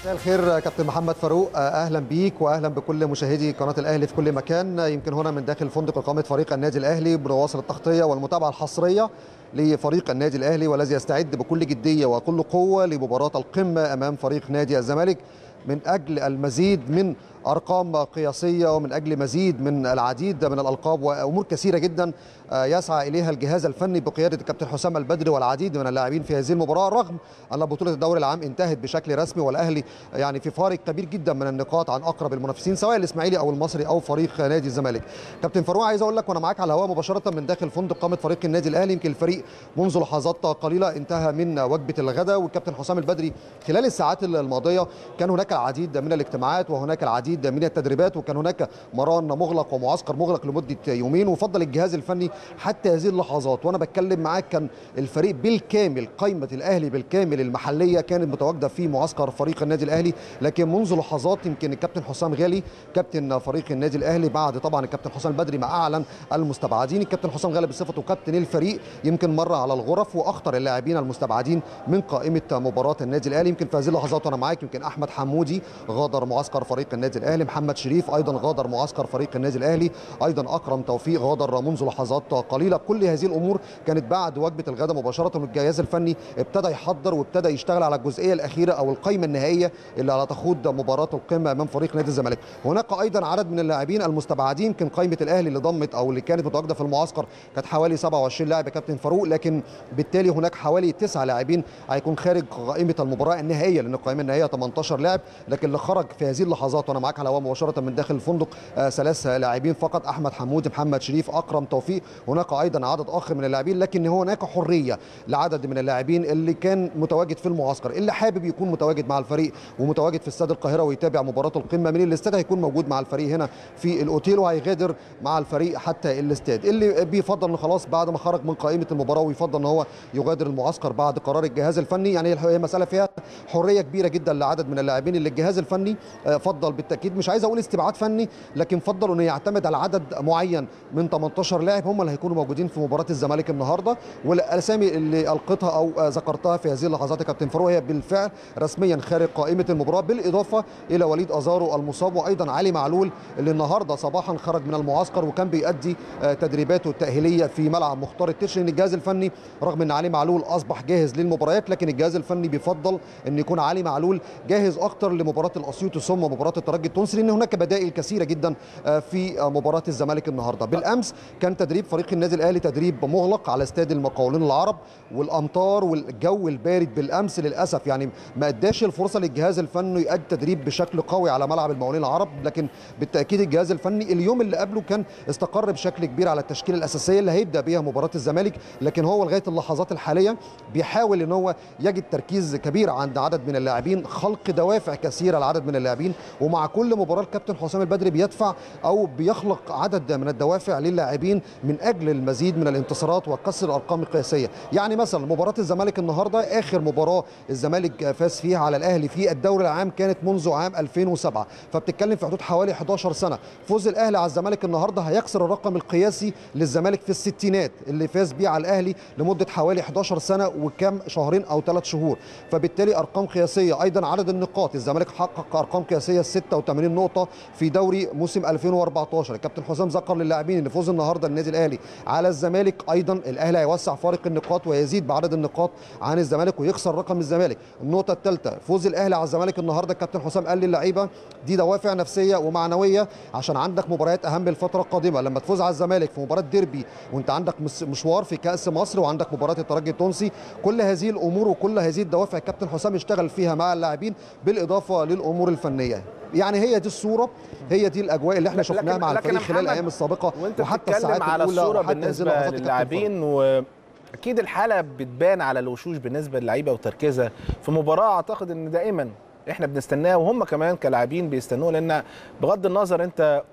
مساء الخير كابتن محمد فاروق اهلا بيك واهلا بكل مشاهدي قناه الاهلي في كل مكان يمكن هنا من داخل فندق اقامه فريق النادي الاهلي بنواصل التغطيه والمتابعه الحصريه لفريق النادي الاهلي والذي يستعد بكل جديه وكل قوه لمباراه القمه امام فريق نادي الزمالك من اجل المزيد من ارقام قياسيه ومن اجل مزيد من العديد من الالقاب وامور كثيره جدا يسعى اليها الجهاز الفني بقياده الكابتن حسام البدري والعديد من اللاعبين في هذه المباراه رغم ان بطوله الدوري العام انتهت بشكل رسمي والاهلي يعني في فارق كبير جدا من النقاط عن اقرب المنافسين سواء الاسماعيلي او المصري او فريق نادي الزمالك. كابتن فاروق عايز اقول لك وانا معاك على الهواء مباشره من داخل فندق قامه فريق النادي الاهلي يمكن الفريق منذ لحظات قليله انتهى من وجبه الغداء والكابتن حسام البدري خلال الساعات الماضيه كان هناك العديد من الاجتماعات وهناك العديد من التدريبات وكان هناك مران مغلق ومعسكر مغلق لمده يومين وفضل الجهاز الفني حتى هذه اللحظات وانا بتكلم معاك كان الفريق بالكامل قائمه الاهلي بالكامل المحليه كانت متواجده في معسكر فريق النادي الاهلي لكن منذ لحظات يمكن الكابتن حسام غالي كابتن فريق النادي الاهلي بعد طبعا الكابتن حسام البدري ما اعلن المستبعدين الكابتن حسام غالي بصفته كابتن الفريق يمكن مر على الغرف واخطر اللاعبين المستبعدين من قائمه مباراه النادي الاهلي يمكن في هذه اللحظات وانا معاك يمكن احمد حمودي غادر معسكر فريق النادي الاهلي محمد شريف ايضا غادر معسكر فريق النادي الاهلي ايضا اكرم توفيق غادر منذ لحظات قليله كل هذه الامور كانت بعد وجبه الغداء مباشره والجهاز الفني ابتدى يحضر وابتدى يشتغل على الجزئيه الاخيره او القائمه النهائيه اللي هتخوض مباراه القمه امام فريق نادي الزمالك هناك ايضا عدد من اللاعبين المستبعدين يمكن قائمه الاهلي اللي ضمت او اللي كانت متواجده في المعسكر كانت حوالي 27 لاعب يا كابتن فاروق لكن بالتالي هناك حوالي تسعة لاعبين هيكون خارج قائمه المباراه النهائيه لان القائمه النهائيه 18 لاعب لكن اللي خرج في هذه اللحظات وانا معاك على الهواء مباشره من داخل الفندق آه ثلاث لاعبين فقط احمد حمود محمد شريف اكرم توفيق هناك ايضا عدد اخر من اللاعبين لكن هناك حريه لعدد من اللاعبين اللي كان متواجد في المعسكر اللي حابب يكون متواجد مع الفريق ومتواجد في استاد القاهره ويتابع مباراه القمه من الاستاد هيكون موجود مع الفريق هنا في الاوتيل وهيغادر مع الفريق حتى الاستاد اللي بيفضل انه خلاص بعد ما خرج من قائمه المباراه ويفضل ان هو يغادر المعسكر بعد قرار الجهاز الفني يعني هي مساله فيها حريه كبيره جدا لعدد من اللاعبين اللي الجهاز الفني فضل بالتاكيد مش عايز اقول استبعاد فني لكن فضل انه يعتمد على عدد معين من 18 لاعب هم اللي هيكونوا موجودين في مباراه الزمالك النهارده والاسامي اللي القيتها او ذكرتها في هذه اللحظات يا كابتن فاروق هي بالفعل رسميا خارج قائمه المباراه بالاضافه الى وليد ازارو المصاب وايضا علي معلول اللي النهارده صباحا خرج من المعسكر وكان بيؤدي تدريباته التاهيليه في ملعب مختار التتش لان الجهاز الفني رغم ان علي معلول اصبح جاهز للمباريات لكن الجهاز الفني بيفضل ان يكون علي معلول جاهز اكتر لمباراه الاسيوطي ثم مباراه الترجي التونسي لان هناك بدائل كثيره جدا في مباراه الزمالك النهارده بالامس كان تدريب فريق النادي الاهلي تدريب مغلق على استاد المقاولين العرب والامطار والجو البارد بالامس للاسف يعني ما اداش الفرصه للجهاز الفني يؤدي تدريب بشكل قوي على ملعب المقاولين العرب لكن بالتاكيد الجهاز الفني اليوم اللي قبله كان استقر بشكل كبير على التشكيله الاساسيه اللي هيبدا بيها مباراه الزمالك لكن هو لغايه اللحظات الحاليه بيحاول ان هو يجد تركيز كبير عند عدد من اللاعبين خلق دوافع كثيره لعدد من اللاعبين ومع كل مباراه الكابتن حسام البدري بيدفع او بيخلق عدد من الدوافع للاعبين من اجل المزيد من الانتصارات وكسر الارقام القياسيه يعني مثلا مباراه الزمالك النهارده اخر مباراه الزمالك فاز فيها على الاهلي في الدوري العام كانت منذ عام 2007 فبتتكلم في حدود حوالي 11 سنه فوز الاهلي على الزمالك النهارده هيكسر الرقم القياسي للزمالك في الستينات اللي فاز بيه على الاهلي لمده حوالي 11 سنه وكم شهرين او ثلاث شهور فبالتالي ارقام قياسيه ايضا عدد النقاط الزمالك حقق ارقام قياسيه 86 نقطه في دوري موسم 2014 الكابتن حسام ذكر للاعبين ان فوز النهارده النادي الاهلي على الزمالك ايضا الاهلي هيوسع فارق النقاط ويزيد بعدد النقاط عن الزمالك ويكسر رقم الزمالك النقطه الثالثه فوز الاهلي على الزمالك النهارده الكابتن حسام قال للعيبه دي دوافع نفسيه ومعنويه عشان عندك مباريات اهم الفتره القادمه لما تفوز على الزمالك في مباراه ديربي وانت عندك مشوار في كاس مصر وعندك مباراه الترجي التونسي كل هذه الامور وكل هذه الدوافع الكابتن حسام اشتغل فيها مع اللاعبين بالاضافه للامور الفنيه يعني هي دي الصوره هي دي الاجواء اللي احنا شفناها مع الفريق خلال الايام السابقه وحتى الساعات على الاولى الصوره بالنسبه للاعبين و اكيد الحاله بتبان على الوشوش بالنسبه للعيبه وتركيزها في مباراه اعتقد ان دائما احنا بنستناها وهم كمان كلاعبين بيستنوها لان بغض النظر انت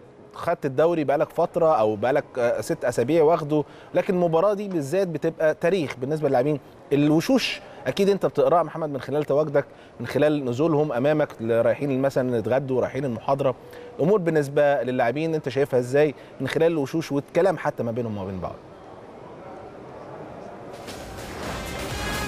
خدت الدوري بقالك فتره او بقالك ست اسابيع واخده لكن المباراه دي بالذات بتبقى تاريخ بالنسبه للاعبين الوشوش اكيد انت بتقراها محمد من خلال تواجدك من خلال نزولهم امامك رايحين مثلا يتغدوا رايحين المحاضره الامور بالنسبه للاعبين انت شايفها ازاي من خلال الوشوش والكلام حتى ما بينهم وما بين بعض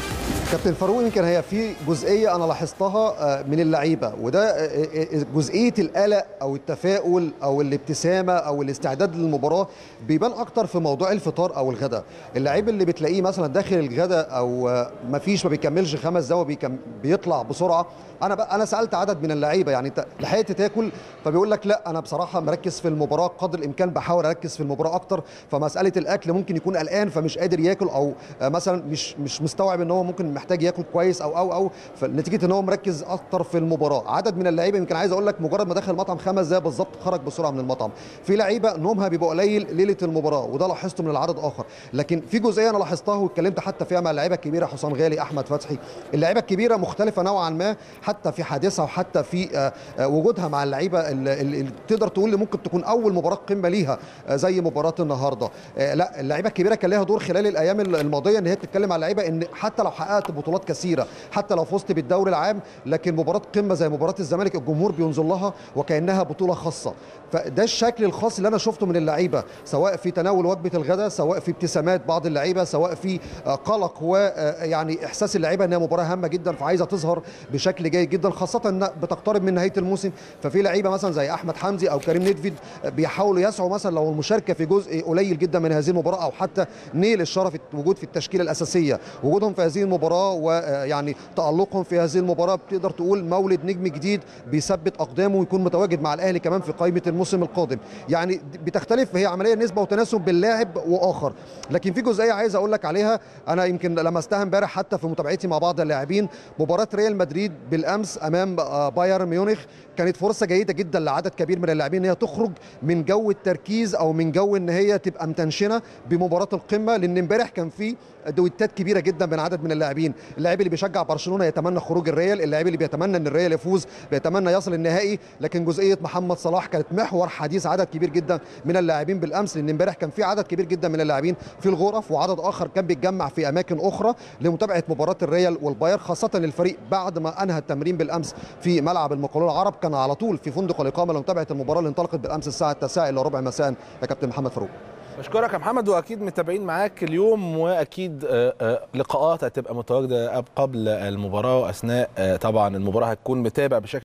كابتن فاروق يمكن هي في جزئيه انا لاحظتها من اللعيبه وده جزئيه القلق او التفاؤل او الابتسامه او الاستعداد للمباراه بيبان اكتر في موضوع الفطار او الغداء اللعيب اللي بتلاقيه مثلا داخل الغداء او ما فيش ما بيكملش خمس دقايق بيطلع بسرعه انا بقى انا سالت عدد من اللعيبه يعني انت لحقت تاكل فبيقول لك لا انا بصراحه مركز في المباراه قدر الامكان بحاول اركز في المباراه اكتر فمساله الاكل ممكن يكون قلقان فمش قادر ياكل او مثلا مش مش مستوعب ان هو ممكن محتاج ياكل كويس او او او فنتيجه ان هو مركز اكتر في المباراه عدد من اللعيبه يمكن عايز اقول لك مجرد ما دخل المطعم خمس دقايق بالظبط خرج بسرعه من المطعم في لعيبه نومها بيبقى قليل ليله المباراه وده لاحظته من العدد اخر لكن في جزئيه انا لاحظتها واتكلمت حتى فيها مع اللعيبه الكبيره حسام غالي احمد فتحي اللعيبه الكبيره مختلفه نوعا ما حتى في حادثها وحتى في وجودها مع اللعيبه اللي تقدر تقول اللي ممكن تكون اول مباراه قمه ليها زي مباراه النهارده لا اللعيبه الكبيره كان لها دور خلال الايام الماضيه ان هي بتتكلم على اللعيبه ان حتى لو حققت بطولات كثيره حتى لو فزت بالدوري العام لكن مباراه قمه زي مباراه الزمالك الجمهور بينظر لها وكانها بطوله خاصه فده الشكل الخاص اللي انا شفته من اللعيبه سواء في تناول وجبه الغداء سواء في ابتسامات بعض اللعيبه سواء في قلق ويعني احساس اللعيبه انها مباراه هامه جدا فعايزه تظهر بشكل جيد جدا خاصه ان بتقترب من نهايه الموسم ففي لعيبه مثلا زي احمد حمدي او كريم ندفيد بيحاولوا يسعوا مثلا لو المشاركه في جزء قليل جدا من هذه المباراه او حتى نيل الشرف الوجود في التشكيله الاساسيه وجودهم في هذه المباراه ويعني تالقهم في هذه المباراه بتقدر تقول مولد نجم جديد بيثبت اقدامه ويكون متواجد مع الاهلي كمان في قائمه الموسم القادم يعني بتختلف هي عمليه نسبه وتناسب بين لاعب واخر لكن في جزئيه عايز اقول لك عليها انا يمكن لمستها امبارح حتى في متابعتي مع بعض اللاعبين مباراه ريال مدريد بالامس امام بايرن ميونخ كانت فرصه جيده جدا لعدد كبير من اللاعبين ان هي تخرج من جو التركيز او من جو ان هي تبقى متنشنه بمباراه القمه لان امبارح كان في دويتات كبيره جدا بين عدد من اللاعبين اللاعب اللي بيشجع برشلونه يتمنى خروج الريال اللاعب اللي بيتمنى ان الريال يفوز بيتمنى يصل النهائي لكن جزئيه محمد صلاح كانت محور حديث عدد كبير جدا من اللاعبين بالامس لان امبارح كان في عدد كبير جدا من اللاعبين في الغرف وعدد اخر كان بيتجمع في اماكن اخرى لمتابعه مباراه الريال والباير خاصه الفريق بعد ما انهى التمرين بالامس في ملعب المقاولون العرب كان على طول في فندق الاقامه لمتابعه المباراه اللي انطلقت بالامس الساعه 9 الا ربع مساء يا كابتن محمد فاروق بشكرك يا محمد واكيد متابعين معاك اليوم واكيد لقاءات هتبقى متواجده قبل المباراه واثناء طبعا المباراه هتكون متابع بشكل